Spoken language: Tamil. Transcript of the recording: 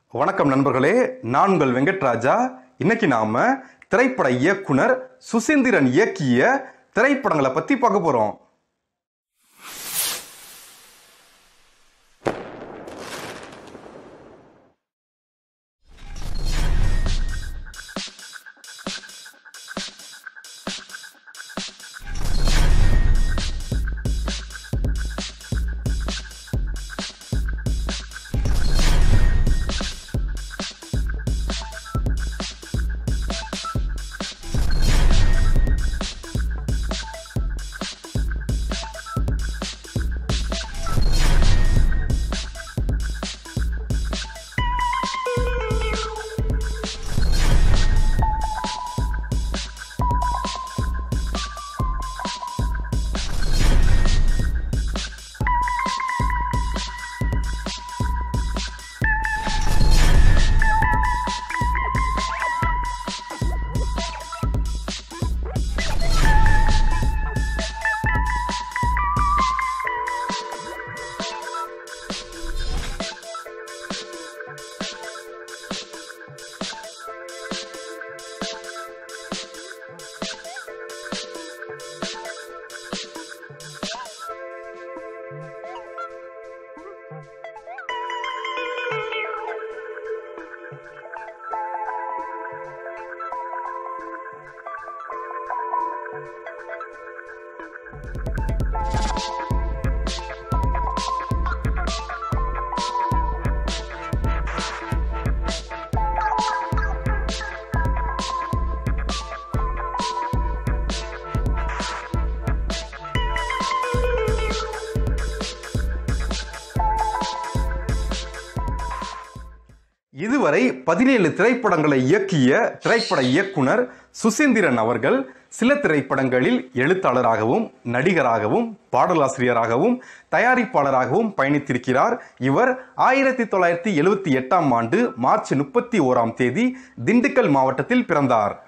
வணக்கம் நண்பர்களே நான் உங்கள் வெங்கட்ராஜா இன்னைக்கு நாம திரைப்பட இயக்குனர் சுசீந்திரன் இயக்கிய திரைப்படங்களை பத்தி பார்க்க போறோம் இதுவரை பதினேழு திரைப்படங்களை இயக்கிய திரைப்பட இயக்குனர் சுசீந்திரன் அவர்கள் சில திரைப்படங்களில் எழுத்தாளராகவும் நடிகராகவும் பாடலாசிரியராகவும் தயாரிப்பாளராகவும் பயணித்திருக்கிறார் இவர் ஆயிரத்தி தொள்ளாயிரத்தி எழுவத்தி எட்டாம் ஆண்டு மார்ச் முப்பத்தி ஓராம் தேதி திண்டுக்கல் மாவட்டத்தில் பிறந்தார்